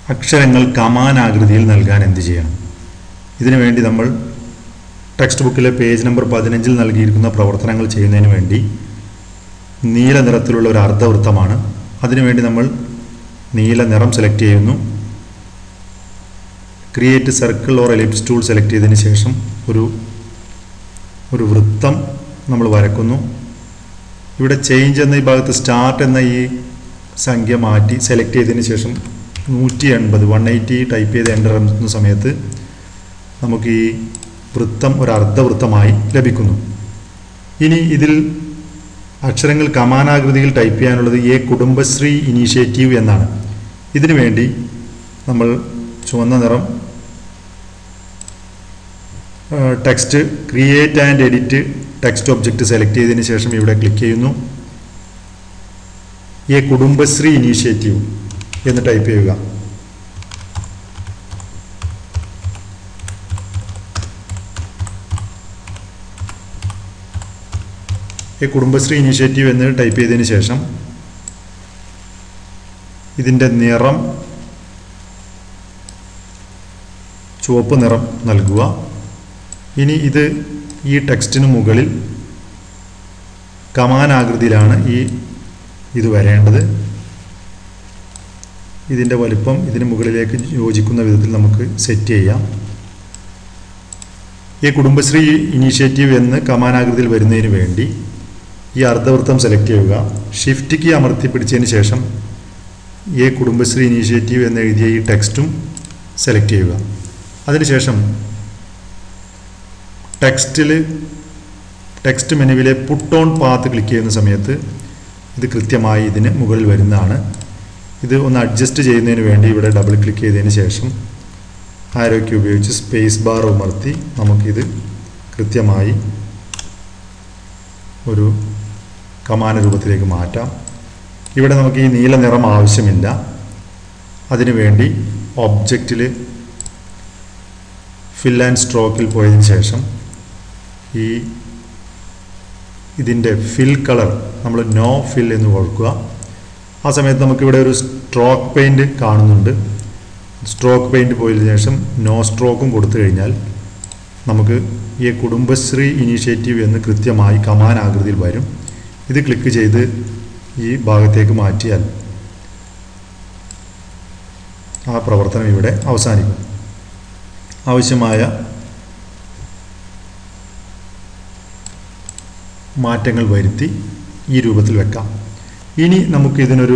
അക്ഷരങ്ങൾ കമാനാകൃതിയിൽ നൽകാൻ എന്ത് ചെയ്യണം ഇതിനു വേണ്ടി നമ്മൾ ടെക്സ്റ്റ് ബുക്കിലെ പേജ് നമ്പർ പതിനഞ്ചിൽ നൽകിയിരിക്കുന്ന പ്രവർത്തനങ്ങൾ ചെയ്യുന്നതിന് വേണ്ടി നീല നിറത്തിലുള്ള ഒരു അർദ്ധവൃത്തമാണ് അതിനുവേണ്ടി നമ്മൾ നീല നിറം സെലക്ട് ചെയ്യുന്നു create circle or ellipse tool select ചെയ്തതിന് ശേഷം ഒരു ഒരു വൃത്തം നമ്മൾ വരക്കുന്നു ഇവിടെ ചേഞ്ച് എന്ന ഈ ഭാഗത്ത് സ്റ്റാർട്ട് എന്ന ഈ സംഖ്യ മാറ്റി സെലക്ട് ചെയ്തതിന് ശേഷം നൂറ്റി എൺപത് വൺ എയ്റ്റി ടൈപ്പ് ചെയ്ത് എൻ്റർ എന്ന സമയത്ത് നമുക്ക് ഈ വൃത്തം ഒരു അർദ്ധവൃത്തമായി ലഭിക്കുന്നു ഇനി ഇതിൽ അക്ഷരങ്ങൾ കമാനാകൃതിയിൽ ടൈപ്പ് ചെയ്യാനുള്ളത് എ കുടുംബശ്രീ ഇനീഷ്യേറ്റീവ് എന്നാണ് ഇതിനു വേണ്ടി നമ്മൾ ചുവന്ന നിറം text create and edit text object select ചെയ്തതിന് ശേഷം ഇവിടെ ക്ലിക്ക് ചെയ്യുന്നു എ കുടുംബശ്രീ ഇനീഷ്യേറ്റീവ് എന്ന് ടൈപ്പ് ചെയ്യുക എ കുടുംബശ്രീ ഇനീഷ്യേറ്റീവ് എന്ന് ടൈപ്പ് ചെയ്തതിന് ശേഷം ഇതിൻ്റെ നിറം ചുവപ്പ് നിറം നൽകുക ഇനി ഇത് ഈ ടെക്സ്റ്റിന് മുകളിൽ കമാനാകൃതിയിലാണ് ഈ ഇത് വരേണ്ടത് ഇതിൻ്റെ വലിപ്പം ഇതിന് മുകളിലേക്ക് യോജിക്കുന്ന വിധത്തിൽ നമുക്ക് സെറ്റ് ചെയ്യാം ഈ കുടുംബശ്രീ ഇനീഷ്യേറ്റീവ് എന്ന് കമാനാകൃതിയിൽ വരുന്നതിന് വേണ്ടി ഈ അർദ്ധവൃത്തം സെലക്ട് ചെയ്യുക ഷിഫ്റ്റ് കീ അമർത്തി പിടിച്ചതിന് ശേഷം ഈ കുടുംബശ്രീ ഇനീഷ്യേറ്റീവ് എന്ന് എഴുതിയ ഈ ടെക്സ്റ്റും സെലക്ട് ചെയ്യുക അതിനുശേഷം ടെക്സ്റ്റിൽ ടെക്സ്റ്റ് മെനുവിലെ പുട്ട് ഓൺ പാത്ത് ക്ലിക്ക് ചെയ്യുന്ന സമയത്ത് ഇത് കൃത്യമായി ഇതിന് മുകളിൽ വരുന്നതാണ് ഇത് ഒന്ന് അഡ്ജസ്റ്റ് ചെയ്യുന്നതിന് വേണ്ടി ഇവിടെ ഡബിൾ ക്ലിക്ക് ചെയ്തതിന് ശേഷം ആരോഗ്യം ഉപയോഗിച്ച് സ്പേസ് ബാർ ഉമർത്തി നമുക്കിത് കൃത്യമായി ഒരു കമാന രൂപത്തിലേക്ക് മാറ്റാം ഇവിടെ നമുക്ക് ഈ നീല നിറം ആവശ്യമില്ല അതിനുവേണ്ടി ഒബ്ജക്റ്റിൽ ഫിൽ ആൻഡ് സ്ട്രോക്കിൽ പോയതിന് ശേഷം ഈ ഇതിൻ്റെ ഫിൽ കളർ നമ്മൾ നോ ഫിൽ എന്ന് കൊടുക്കുക ആ സമയത്ത് നമുക്കിവിടെ ഒരു സ്ട്രോക്ക് പെയിൻറ് കാണുന്നുണ്ട് സ്ട്രോക്ക് പെയിൻറ് പോയതിനു ശേഷം നോ സ്ട്രോക്കും കൊടുത്തു കഴിഞ്ഞാൽ നമുക്ക് ഈ കുടുംബശ്രീ ഇനീഷ്യേറ്റീവ് എന്ന് കൃത്യമായി കമാൻ ആകൃതിയിൽ വരും ഇത് ക്ലിക്ക് ചെയ്ത് ഈ ഭാഗത്തേക്ക് മാറ്റിയാൽ ആ പ്രവർത്തനം ഇവിടെ അവസാനിക്കും ആവശ്യമായ മാറ്റങ്ങൾ വരുത്തി ഈ രൂപത്തിൽ വെക്കാം ഇനി നമുക്ക് ഇതിനൊരു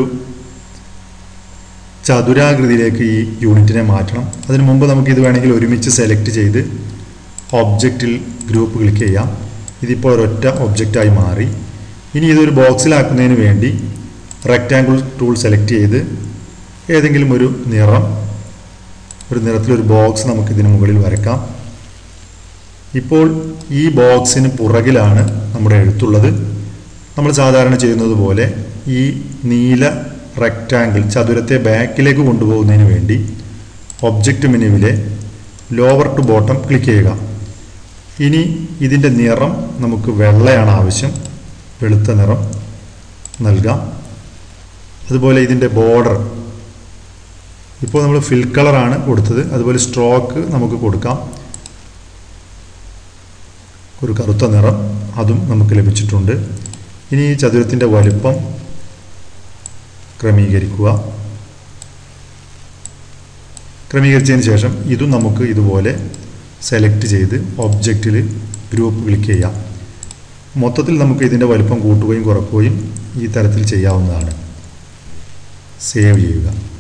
ചതുരാകൃതിയിലേക്ക് ഈ യൂണിറ്റിനെ മാറ്റണം അതിനു മുമ്പ് നമുക്ക് ഇത് വേണമെങ്കിൽ ഒരുമിച്ച് സെലക്ട് ചെയ്ത് ഒബ്ജക്റ്റിൽ ഗ്രൂപ്പ് ക്ലിക്ക് ചെയ്യാം ഇതിപ്പോൾ ഒരൊറ്റ ഒബ്ജക്റ്റായി മാറി ഇനി ഇതൊരു ബോക്സിലാക്കുന്നതിന് വേണ്ടി റെക്റ്റാങ്കിൾ ടൂൾ സെലക്ട് ചെയ്ത് ഏതെങ്കിലും ഒരു നിറം ഒരു നിറത്തിലൊരു ബോക്സ് നമുക്ക് ഇതിന് മുകളിൽ വരക്കാം ഇപ്പോൾ ഈ ബോക്സിന് പുറകിലാണ് നമ്മുടെ എഴുത്തുള്ളത് നമ്മൾ സാധാരണ ചെയ്യുന്നത് പോലെ ഈ നീല റെക്റ്റാങ്കിൾ ചതുരത്തെ ബാക്കിലേക്ക് കൊണ്ടുപോകുന്നതിന് വേണ്ടി ഒബ്ജക്റ്റ് മെനുവിലെ ലോവർ ടു ബോട്ടം ക്ലിക്ക് ചെയ്യുക ഇനി ഇതിൻ്റെ നിറം നമുക്ക് വെള്ളയാണ് ആവശ്യം വെളുത്ത നിറം നൽകാം അതുപോലെ ഇതിൻ്റെ ബോർഡർ ഇപ്പോൾ നമ്മൾ ഫിൽ കളറാണ് കൊടുത്തത് അതുപോലെ സ്ട്രോക്ക് നമുക്ക് കൊടുക്കാം ഒരു കറുത്ത നിറം അതും നമുക്ക് ലഭിച്ചിട്ടുണ്ട് ഇനി ഈ ചതുരത്തിൻ്റെ വലുപ്പം ക്രമീകരിക്കുക ക്രമീകരിച്ചതിന് ശേഷം ഇതും നമുക്ക് ഇതുപോലെ സെലക്ട് ചെയ്ത് ഒബ്ജക്റ്റിൽ ഗ്രൂപ്പ് ക്ലിക്ക് ചെയ്യാം മൊത്തത്തിൽ നമുക്ക് ഇതിൻ്റെ വലുപ്പം കൂട്ടുകയും കുറക്കുകയും ഈ തരത്തിൽ ചെയ്യാവുന്നതാണ് സേവ് ചെയ്യുക